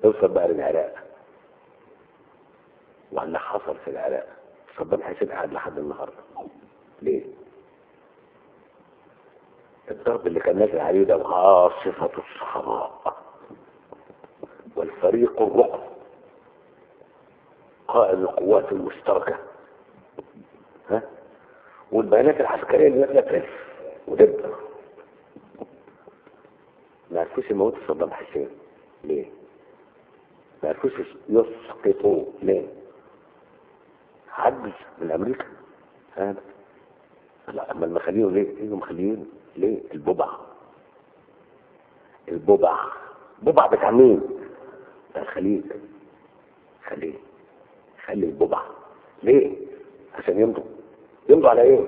اوصل بقى للعراق وعلى حصل في العراق صدام حسين قاعد لحد النهارده ليه؟ الضرب اللي كان نازل عليه ده عاصفة الصحراء والفريق الركن قائد القوات المشتركة ها والبيانات العسكرية اللي نازلة تلف ودب ما عرفوش يموتوا صدام حسين ليه؟ ما عرفوش يسقطوه ليه؟ عجز من امريكا هذا لا اما المخليين ليه؟ ايه المخليين؟ ليه؟ الببع الببع ببع بتاع مين؟ بتاع الخليج خليه خلي الببع ليه؟ عشان يمضوا يمضوا على ايه؟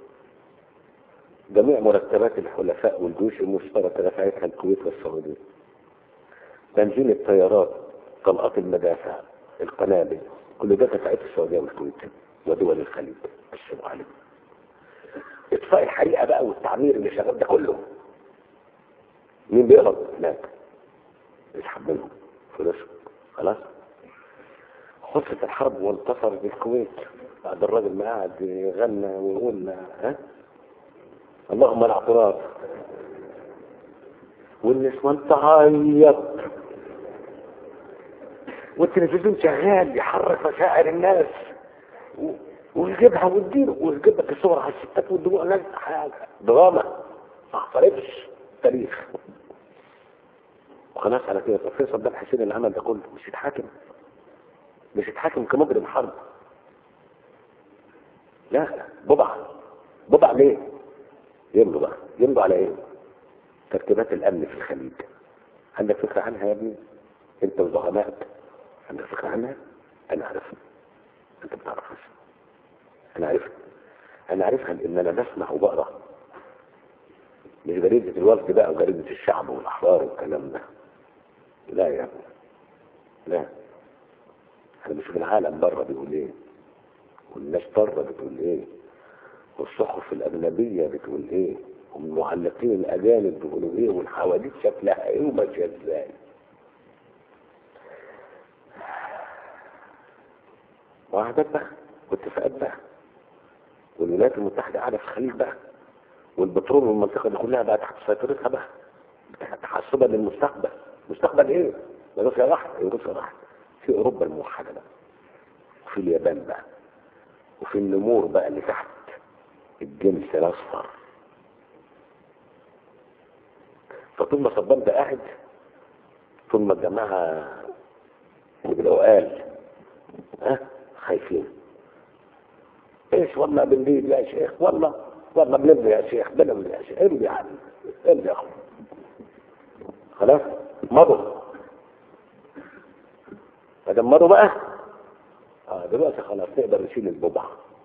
جميع مرتبات الحلفاء والجيوش المشتركة دفعتها الكويت والسعودية بنزين الطيارات طلقات المدافع القنابل كل ده دفعته السعودية والكويت ودول الخليج السلام عليكم اطفاء الحريقة بقى والتعمير اللي شغال ده كله مين بيقبض هناك يسحب منهم فلوسهم خلاص خلصت الحرب وانتصرت الكويت بعد الراجل ما قعد يغنى ويقول ها اللهم الاعتراف والنسوان تعيط والتلفزيون شغال يحرك مشاعر الناس و- ويجيبها وتدير ويجيب لك الصور على الستات والدموع ناس حاجه دراما ما حصلتش تاريخ وخلاص على كده طب فين صدام حسين اللي عمل ده كله مش يتحاكم مش يتحاكم كمجرم حرب لا بضع بضع ليه يمضوا بقى يمضوا على ايه ترتيبات الامن في الخليج عندك فكره عنها يا ابني انت وزعمائك عندك فكره عنها انا عارفها انت ما بتعرفهاش انا عارفها انا عارفها لان انا بسمع وبقرا مش جريدة الوفد بقى وجريدة الشعب والأحرار والكلام ده لا يا ابني لا احنا بنشوف العالم بره بيقول ايه والناس بره بتقول ايه والصحف الأجنبية بتقول ايه والمعلقين الأجانب بيقولوا ايه والحواديت شكلها ايه وماشية ازاي وعهدات بقى واتفاقات بقى والولايات المتحدة قاعدة في الخليج بقى والبترول والمنطقة دي كلها بقى تحت سيطرتها بقى تحسبا للمستقبل مستقبل ايه؟ ده روسيا واحدة ايه روسيا واحدة في اوروبا الموحدة بقى وفي اليابان بقى وفي النمور بقى اللي تحت الجنس الاصفر فطول ما صدام ده قاعد طول ما الجماعة اللي بالعقال ها خايفين ايش والله بنريد يا شيخ والله والله بنبني يا شيخ بنبني يا شيخ امضي يا حبيبي امضي يا اخوي خلاص مضوا فدام مضوا بقى اه دلوقتي خلاص نقدر نشيل البضع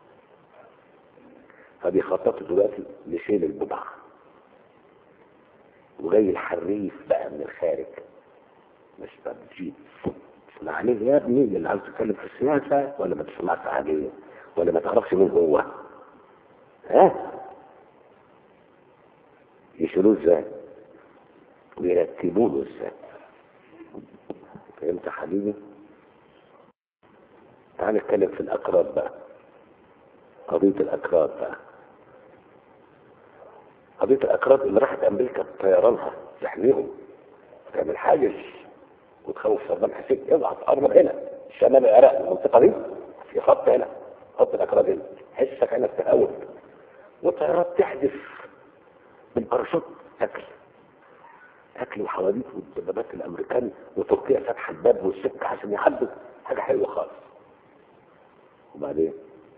فبيخططوا دلوقتي لشيل البضع وجاي الحريف بقى من الخارج مش بتجيب تسمع عليه يا ابني اللي عاوز تتكلم في السياسة ولا ما تسمعش عليه ولا ما تعرفش مين هو ها يشيلوه ازاي ويرتبوه له ازاي فهمت يا حبيبي تعال نتكلم في الاكراد بقى قضية الاكراد بقى قضية الاكراد اللي راحت امريكا بطيرانها تحميهم تعمل حاجز وتخوف صدام حسين ابعت قرب هنا شمال العراق المنطقة دي في خط هنا خط الاكراد هنا حسك انك تهاول والطيارات تحدث بالباراشوت اكل اكل وحواديت والدبابات الامريكان وتركيا فاتحه الباب والسكه عشان يحدث حاجه حلوه خالص وبعدين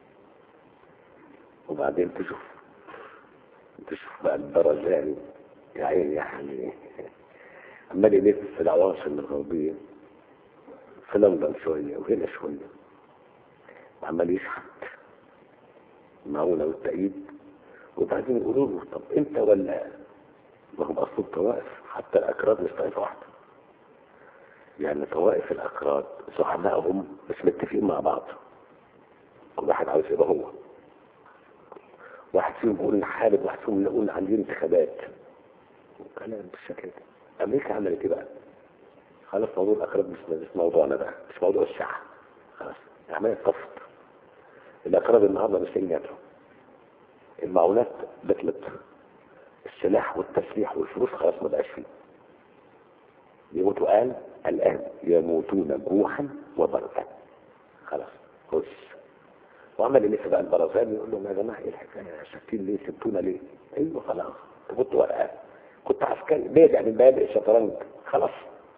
وبعدين تشوف تشوف بقى البرزاني يا عيني يا حبيبي عمال يلف في العواصم الغربيه في لندن شويه وهنا شويه وعمال يشحت المعونة والتأييد وبعدين يقولوا له طب انت ولا ما هم اصل الطوائف حتى الاكراد مش طائفة واحدة يعني طوائف الاكراد زعمائهم مش متفقين مع بعض كل واحد عاوز يبقى هو واحد فيهم يقول نحارب واحد فيهم يقول عندي انتخابات كلام بالشكل ده امريكا عملت ايه بقى خلاص موضوع الاقرب مش مش موضوعنا بقى مش موضوع الساعه خلاص عمليه طفت الاقرب النهارده مش لاقيين ياكلوا المعونات بطلت السلاح والتسليح والفلوس خلاص ما بقاش فيه يموتوا قال الان يموتون جوعا وبردا خلاص خش وعمل لسه بقى البرازان يقول لهم يا جماعه ايه الحكايه ساكتين ليه سبتونا ليه؟ ايوه خلاص كنت ورقان كنت عسكري بادئ من بادئ الشطرنج خلاص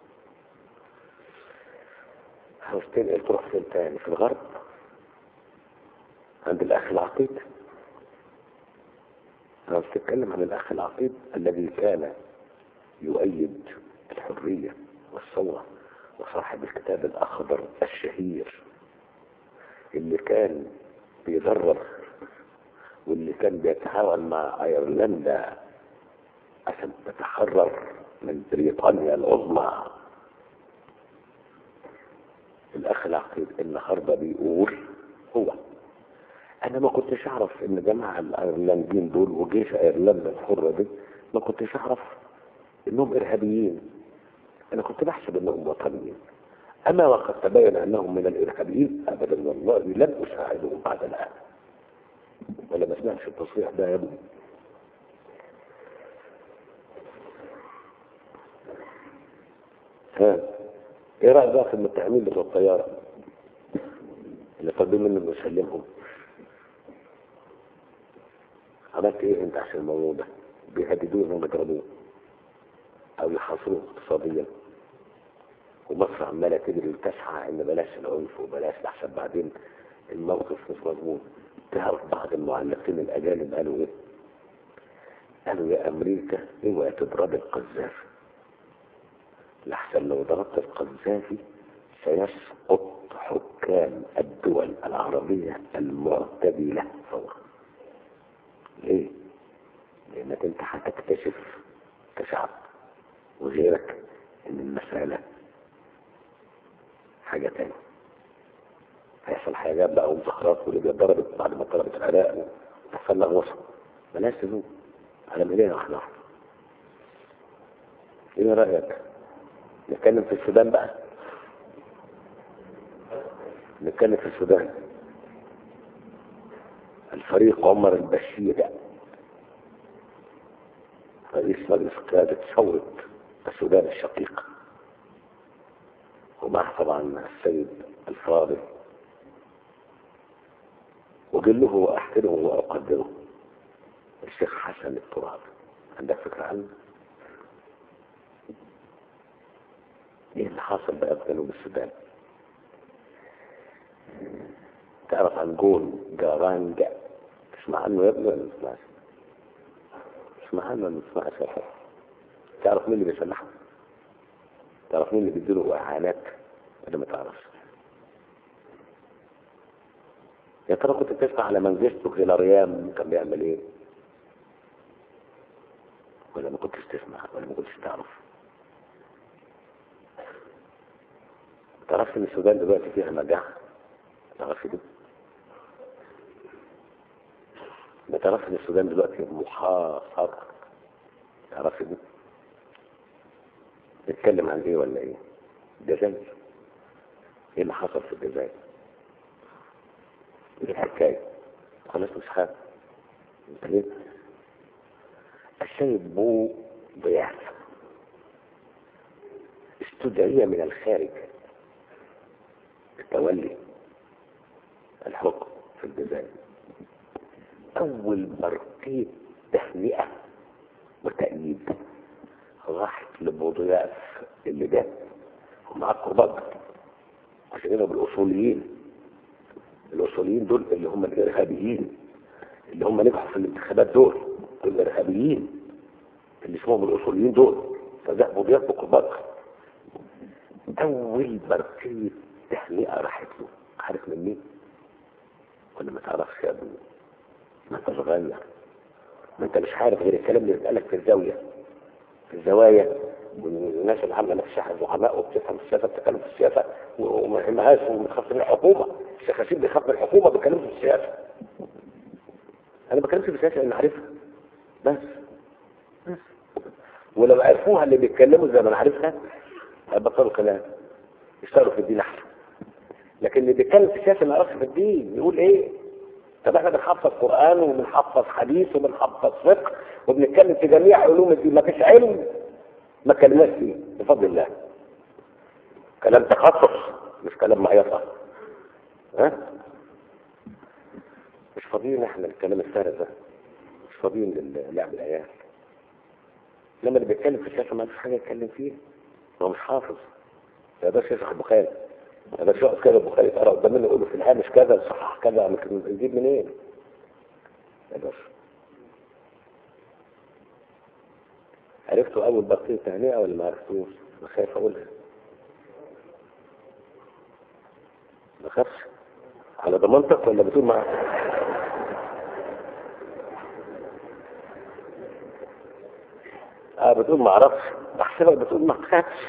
عاوز تنقل تروح فين تاني في الغرب عند الاخ العقيد عاوز تتكلم عن الاخ العقيد الذي كان يؤيد الحريه والثوره وصاحب الكتاب الاخضر الشهير اللي كان بيدرب واللي كان بيتعاون مع ايرلندا عشان تتحرر من بريطانيا العظمى الاخ العقيد النهارده بيقول هو انا ما كنتش اعرف ان جماعه الايرلنديين دول وجيش ايرلندا الحره دي ما كنتش اعرف انهم ارهابيين انا كنت بحسب انهم وطنيين اما وقد تبين انهم من الارهابيين ابدا والله لن اساعدهم بعد الان ولا ما سمعتش التصريح ده يا ابني ها ايه رايك بقى في المتهمين بتوع الطياره اللي طالبين منه انه يسلمهم عملت ايه انت عشان الموضوع ده بيهددوه انهم يضربوه او يحاصروه اقتصاديا ومصر عماله تجري وتسعى ان بلاش العنف وبلاش لحسن بعدين الموقف مش مضمون تعرف بعض المعلقين الاجانب قالوا ايه؟ قالوا يا امريكا اوعي تضرب القذافي لحسن لو ضربت القذافي سيسقط حكام الدول العربية المعتدلة فورا ليه؟ لأنك أنت هتكتشف كشعب وغيرك إن المسألة حاجة تانية هيحصل حاجات بقى ومظاهرات وليبيا ضربت بعد ما ضربت العراق وتحصل لها وصل بلاش تزوج على مليون واحدة واحدة ايه رأيك؟ نتكلم في السودان بقى نتكلم في السودان الفريق عمر البشير رئيس مجلس قيادة ثورة السودان الشقيق ومعه طبعا السيد الفاضل وجله واحترمه واقدره الشيخ حسن التراب عندك فكرة عنه؟ ايه اللي حاصل بقى في جنوب السودان تعرف عن جون جارانجا تسمع عنه يا ابني ولا ما تسمعش تسمع عنه ولا ما تسمعش يا حبيبي تعرف مين اللي بيسلحه تعرف مين اللي بيديله اعانات ولا ما تعرفش يا ترى كنت بتسمع على منجزته هيلاريام كان بيعمل ايه ولا ما كنتش تسمع ولا ما كنتش تعرف تعرفش ان السودان دلوقتي فيها مجاعة تعرفش دي ما تعرفش ان السودان دلوقتي محاصر تعرفش دي نتكلم عن ايه ولا ايه الجزائر ايه اللي حصل في الجزائر ايه الحكاية خلاص مش حاجة انتهيت السيد بو ضياف استدعي من الخارج تولي الحكم في الجزائر أول برقية تهنئة وتأييد راحت لبوضياف اللي جاب ومعاه قربات عشان كده بالأصوليين الأصوليين دول اللي هم الإرهابيين اللي هم نجحوا في الانتخابات دول دول الإرهابيين اللي اسمهم الأصوليين دول فده بوضياف بقربات أول برقية تهنئة راحت له عارف من مين ولا ما تعرفش يا ابني ما انت صغير ما انت مش عارف غير الكلام اللي بيتقالك في الزاوية في الزوايا والناس اللي عامله نفسها زعماء وبتفهم في السياسه بتتكلم في السياسه وما يهمهاش وبتخاف من الحكومه الشخاشين بيخاف من الحكومه بيتكلموا في السياسه انا ما بتكلمش في السياسه لان عارفها بس بس ولو عرفوها اللي بيتكلموا زي ما انا عارفها بطلوا كلام يشتغلوا في الدين احسن لكن اللي بيتكلم في السياسه ما يعرفش في الدين يقول ايه طب احنا بنحفظ قران وبنحفظ حديث وبنحفظ فقه وبنتكلم في جميع علوم الدين ما فيش علم ما كلمناش فيه بفضل الله كلام تخصص مش كلام معيطه ها مش فاضيين احنا الكلام الفارغ ده مش فاضيين للعب العيال لما اللي بيتكلم في السياسه ما فيش حاجه يتكلم فيها هو مش حافظ ما يقدرش يشرح البخاري ما يقدرش يقف كده البخاري يقرا قدام منه يقول له في الهامش كذا صحح كذا ممكن يجيب منين؟ ما يقدرش عرفتوا اول بقيه تهنئه ولا ما عرفتوش؟ انا خايف اقولها ما خافش على ضمانتك ولا بتقول مع اه بتقول ما اعرفش بحسبك بتقول ما تخافش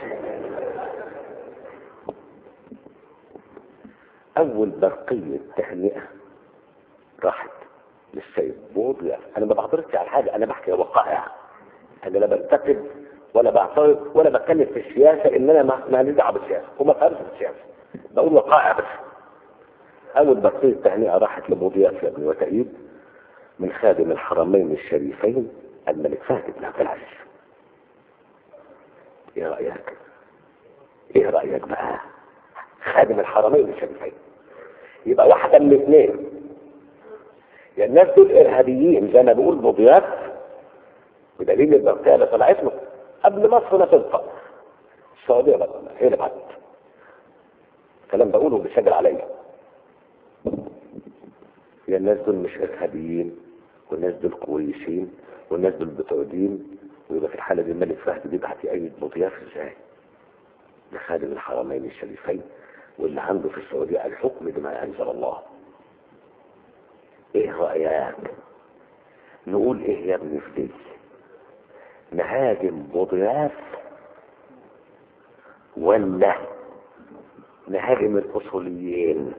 اول برقية تهنئة راحت للسيد بوضيع انا ما بعترضش على حاجة انا بحكي وقائع انا لا بنتقد ولا بعترض ولا بتكلم في السياسة ان انا ما ما لي دعوه بالسياسة وما فهمش في السياسة بقول وقائع بس اول برقية تهنئة راحت لبوضياف يا ابني وتأييد من خادم الحرمين الشريفين الملك فهد بن عبد العزيز ايه رأيك ايه رأيك بقى خادم الحرمين الشريفين يبقى واحدة من الاثنين يا الناس دول ارهابيين زي ما بيقول بوضياف بدليل البرقية اللي طلعت له قبل مصر ما تنطق السعودية بقى هي اللي بعتت الكلام بقوله بيسجل عليا يا الناس دول مش ارهابيين والناس دول كويسين والناس دول بتوع دين ويبقى في الحالة دي الملك فهد بيبعت يأيد مضياف ازاي ده خادم الحرمين الشريفين واللي عنده في السعودية الحكم بما أنزل الله ايه رأيك نقول ايه يا ابني في دي نهاجم مضياف ولا نهاجم الأصوليين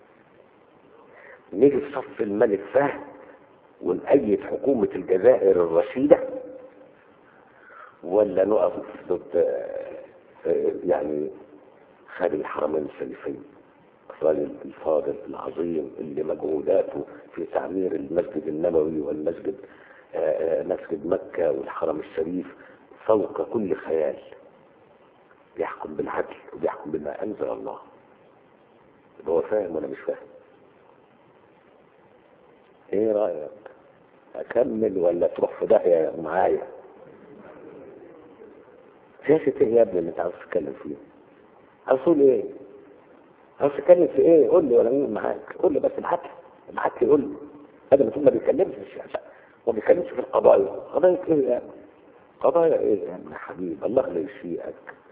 نيجي في صف الملك فهد ونأيد حكومة الجزائر الرشيدة ولا نقف ضد يعني خادم الحرمين الشريفين الراجل الفاضل العظيم اللي مجهوداته في تعمير المسجد النبوي والمسجد مسجد مكة والحرم الشريف فوق كل خيال بيحكم بالعدل وبيحكم بما أنزل الله هو فاهم ولا مش فاهم ايه رأيك اكمل ولا تروح في داهية معايا سياسة ايه يا ابني اللي انت عاوز تتكلم فيه عاوز تقول ايه عاوز تتكلم في ايه قول لي ولا مين معاك قول لي بس ابعت لي ابعت لي قول لي هذا ما ما بيتكلمش في السياسة ما بيتكلمش في القضايا قضايا ايه يا ابني قضايا ايه يا ابني حبيب الله لا يشيئك